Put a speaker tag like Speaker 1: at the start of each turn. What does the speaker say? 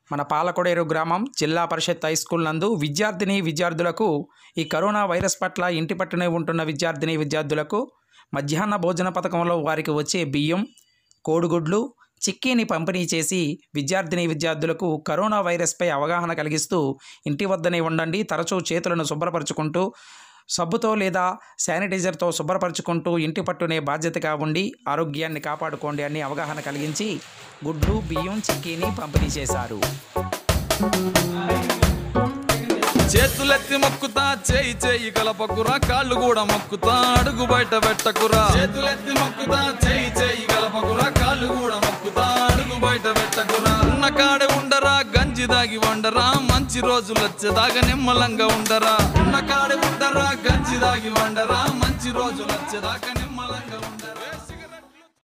Speaker 1: మన పాలకొడేరు గ్రామం జిల్లా పరిషత్ హై స్కూల్ నందు విద్యార్థిని విద్యార్థులకు ఈ కరోనా వైరస్ పట్ల ఇంటి పట్టునే ఉంటున్న విద్యార్థిని విద్యార్థులకు మధ్యాహ్న భోజన పథకంలో వారికి వచ్చే బియ్యం కోడిగుడ్లు చిక్కీని పంపిణీ చేసి విద్యార్థిని విద్యార్థులకు కరోనా వైరస్పై అవగాహన కలిగిస్తూ ఇంటి వద్దనే ఉండండి తరచూ చేతులను శుభ్రపరచుకుంటూ సబ్బుతో లేదా శానిటైజర్తో శుభ్రపరచుకుంటూ ఇంటి పట్టునే బాధ్యతగా ఉండి ఆరోగ్యాన్ని కాపాడుకోండి అని అవగాహన కలిగించి గుడ్లు బియ్యం చిక్కీని పంపిణీ చేశారు
Speaker 2: చేతులెత్తి మొక్కుతా చేయి చేయి కలపకురా కాళ్ళు కూడా మొక్కుతా అడుగు బయట పెట్టకురా చేతులెత్తి మొక్కుతా చేయి చేయి కలపకురా కాళ్ళు కూడా మొక్కుతా అడుగు బయట పెట్టకురా ఉన్న కాడే ఉండరా గంజి దాగి వండరా మంచి రోజులు వచ్చేదాకా నిమ్మలంగా ఉండరా ఉన్న కాడే ఉండరా గంజి దాగి వండరా మంచి రోజులు వచ్చేదాకా